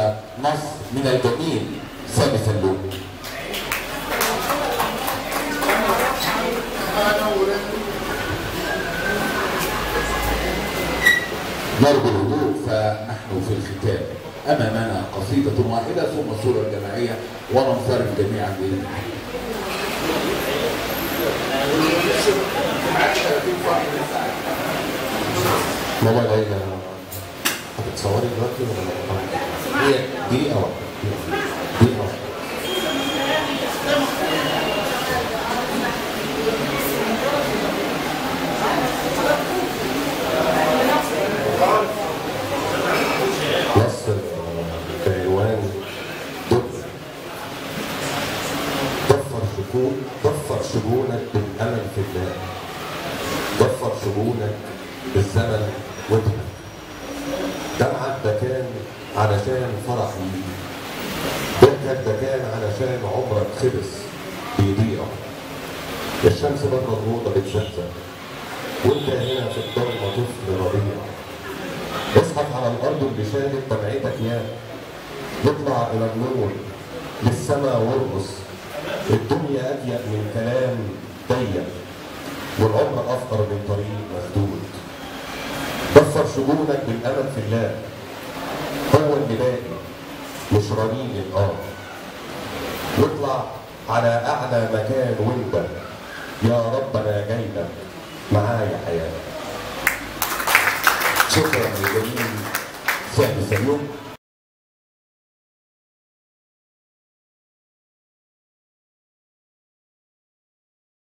ونص من الجميل سامي سلوم نرجو الهدوء فنحن في الختام امامنا قصيده واحده ثم صوره جماعيه وننصرف جميعا باذن الله ماما ليلى هتتصوري دلوقتي ولا لا؟ هي دقيقه واحده دقيقة واحدة. نص بعنوان دب ضفر شكون ضفر شجونك بالامل في الله ضفر شجونك بالزمن وابنك دمعك ده كان علشان فرح ليك ضحكك ده كان علشان عمرك خلص بيضيع الشمس بره الروضه بتزقزق وانت هنا في الضلمه طفل رضيع اصحف على الارض اللي شالت دمعتك يا نطلع الى النور للسما وارقص الدنيا اضيق من كلام ضيق والعمر افقر من طريق مسدود ضفر شجونك بالامل في الله هو اللي باقي مش رنين الارض واطلع على اعلى مكان وانت يا رب انا جاي لك معايا حياه شكرا لجميل سامي سلوم